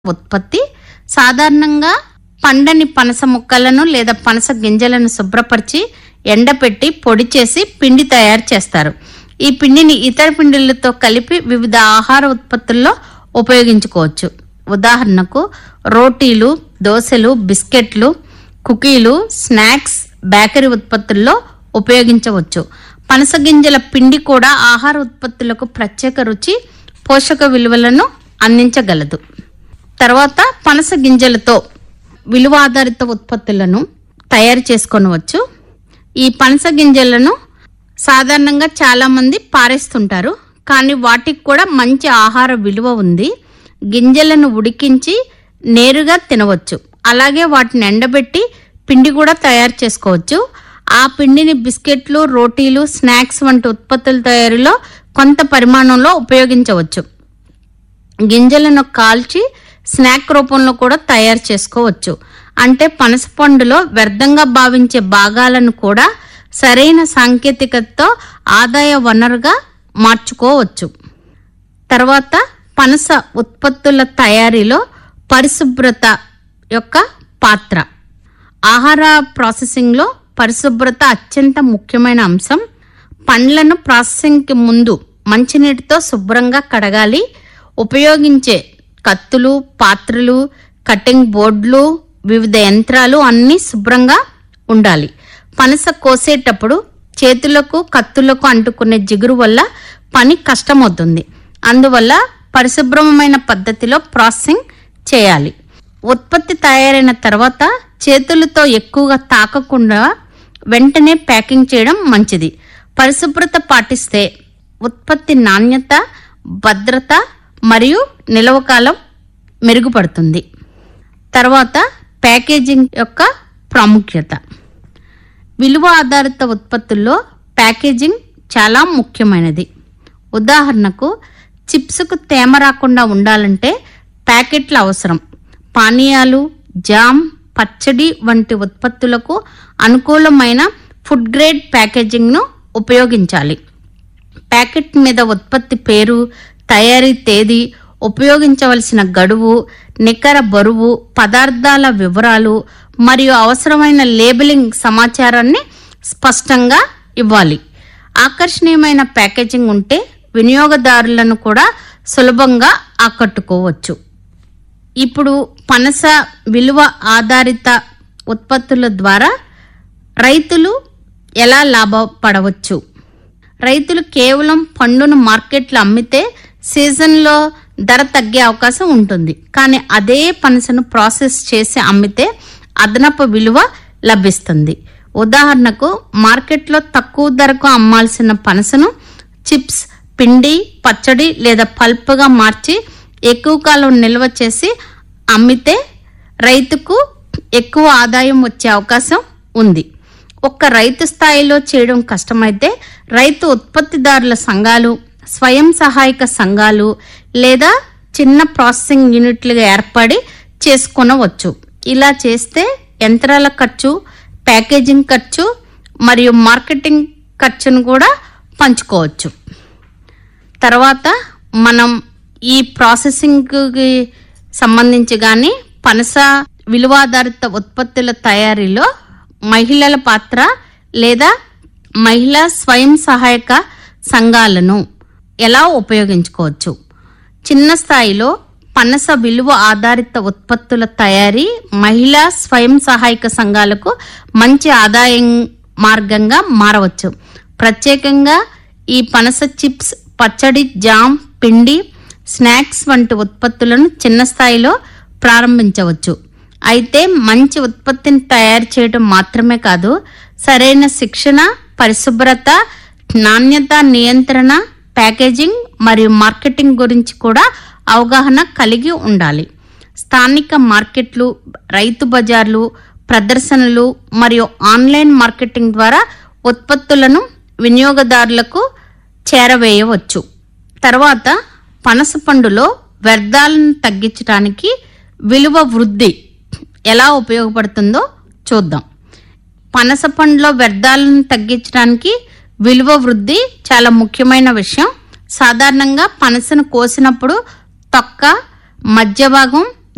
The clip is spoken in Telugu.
ఉత్పత్తి సాధారణంగా పండని పనస ముక్కలను లేదా పనస గింజలను శుభ్రపరిచి ఎండపెట్టి పొడి చేసి పిండి తయారు చేస్తారు ఈ పిండిని ఇతర పిండిలతో కలిపి వివిధ ఆహార ఉత్పత్తుల్లో ఉపయోగించుకోవచ్చు ఉదాహరణకు రోటీలు దోశలు బిస్కెట్లు కుకీలు స్నాక్స్ బేకరీ ఉత్పత్తుల్లో ఉపయోగించవచ్చు పనస గింజల పిండి కూడా ఆహార ఉత్పత్తులకు ప్రత్యేక రుచి పోషక విలువలను అందించగలదు తర్వాత పనస గింజలతో విలువ ఆధారిత ఉత్పత్తులను తయారు చేసుకొనవచ్చు ఈ పనస గింజలను సాధారణంగా చాలా మంది పారేస్తుంటారు కానీ వాటికి కూడా మంచి ఆహార విలువ ఉంది గింజలను ఉడికించి నేరుగా తినవచ్చు అలాగే వాటిని ఎండబెట్టి పిండి కూడా తయారు చేసుకోవచ్చు ఆ పిండిని బిస్కెట్లు రోటీలు స్నాక్స్ వంటి ఉత్పత్తుల తయారీలో కొంత పరిమాణంలో ఉపయోగించవచ్చు గింజలను కాల్చి స్నాక్ రూపంలో కూడా తయారు చేసుకోవచ్చు అంటే పనస పండులో వ్యర్థంగా భావించే భాగాలను కూడా సరైన సాంకేతికతతో ఆదాయ వనరుగా మార్చుకోవచ్చు తర్వాత పనస ఉత్పత్తుల తయారీలో పరిశుభ్రత యొక్క పాత్ర ఆహార ప్రాసెసింగ్లో పరిశుభ్రత అత్యంత ముఖ్యమైన అంశం పండ్లను ప్రాసెసింగ్కి ముందు మంచినీటితో శుభ్రంగా కడగాలి ఉపయోగించే కత్తులు పాత్రలు కటింగ్ బోర్డులు వివిధ యంత్రాలు అన్నీ శుభ్రంగా ఉండాలి పనస కోసేటప్పుడు చేతులకు కత్తులకు అంటుకునే జిగురు వల్ల పని కష్టమవుతుంది అందువల్ల పరిశుభ్రమైన పద్ధతిలో ప్రాసెసింగ్ చేయాలి ఉత్పత్తి తయారైన తర్వాత చేతులతో ఎక్కువగా తాకకుండా వెంటనే ప్యాకింగ్ చేయడం మంచిది పరిశుభ్రత పాటిస్తే ఉత్పత్తి నాణ్యత భద్రత మరియు నిల్వకాలం మెరుగుపడుతుంది తర్వాత ప్యాకేజింగ్ యొక్క ప్రాముఖ్యత విలువ ఆధారిత ఉత్పత్తుల్లో ప్యాకేజింగ్ చాలా ముఖ్యమైనది ఉదాహరణకు చిప్స్కు తేమ రాకుండా ఉండాలంటే ప్యాకెట్లు అవసరం పానీయాలు జామ్ పచ్చడి వంటి ఉత్పత్తులకు అనుకూలమైన ఫుడ్ గ్రేడ్ ప్యాకేజింగ్ను ఉపయోగించాలి ప్యాకెట్ మీద ఉత్పత్తి పేరు తయారీ తేదీ ఉపయోగించవలసిన గడువు నికర బరువు పదార్థాల వివరాలు మరియు అవసరమైన లేబులింగ్ సమాచారాన్ని స్పష్టంగా ఇవ్వాలి ఆకర్షణీయమైన ప్యాకేజింగ్ ఉంటే వినియోగదారులను కూడా సులభంగా ఆకట్టుకోవచ్చు ఇప్పుడు పనస విలువ ఆధారిత ఉత్పత్తుల ద్వారా రైతులు ఎలా లాభపడవచ్చు రైతులు కేవలం పండును మార్కెట్లో అమ్మితే సీజన్లో ధర తగ్గే అవకాశం ఉంటుంది కానీ అదే పనసను ప్రాసెస్ చేసి అమ్మితే అదనపు విలువ లభిస్తుంది ఉదాహరణకు మార్కెట్లో తక్కువ ధరకు అమ్మాల్సిన పనసను చిప్స్ పిండి పచ్చడి లేదా పల్ప్గా మార్చి ఎక్కువ కాలం నిల్వ చేసి అమ్మితే రైతుకు ఎక్కువ ఆదాయం వచ్చే అవకాశం ఉంది ఒక్క రైతు స్థాయిలో చేయడం కష్టమైతే రైతు ఉత్పత్తిదారుల సంఘాలు స్వయం సహాయక సంఘాలు లేదా చిన్న ప్రాసెసింగ్ యూనిట్లుగా ఏర్పడి చేసుకొనవచ్చు ఇలా చేస్తే యంత్రాల ఖర్చు ప్యాకేజింగ్ ఖర్చు మరియు మార్కెటింగ్ ఖర్చును కూడా పంచుకోవచ్చు తర్వాత మనం ఈ ప్రాసెసింగ్కి సంబంధించి కానీ పనస విలువాధారిత ఉత్పత్తుల తయారీలో మహిళల పాత్ర లేదా మహిళా స్వయం సహాయక సంఘాలను ఎలా ఉపయోగించుకోవచ్చు చిన్న స్థాయిలో పనస విలువ ఆధారిత ఉత్పత్తుల తయారీ మహిళా స్వయం సహాయక సంఘాలకు మంచి ఆదాయం మార్గంగా మారవచ్చు ప్రత్యేకంగా ఈ పనస చిప్స్ పచ్చడి జామ్ పిండి స్నాక్స్ వంటి ఉత్పత్తులను చిన్న స్థాయిలో ప్రారంభించవచ్చు అయితే మంచి ఉత్పత్తిని తయారు చేయడం మాత్రమే కాదు సరైన శిక్షణ పరిశుభ్రత నాణ్యత నియంత్రణ ప్యాకేజింగ్ మరియు మార్కెటింగ్ గురించి కూడా అవగాహన కలిగి ఉండాలి స్థానిక మార్కెట్లు రైతు బజార్లు ప్రదర్శనలు మరియు ఆన్లైన్ మార్కెటింగ్ ద్వారా ఉత్పత్తులను వినియోగదారులకు చేరవేయవచ్చు తర్వాత పనస పండులో వ్యర్థాలను తగ్గించడానికి విలువ వృద్ధి ఎలా ఉపయోగపడుతుందో చూద్దాం పనస పండులో వ్యర్థాలను తగ్గించడానికి విలువ వృద్ధి చాలా ముఖ్యమైన విషయం సాధారణంగా పనసను కోసినప్పుడు తొక్క మధ్య భాగం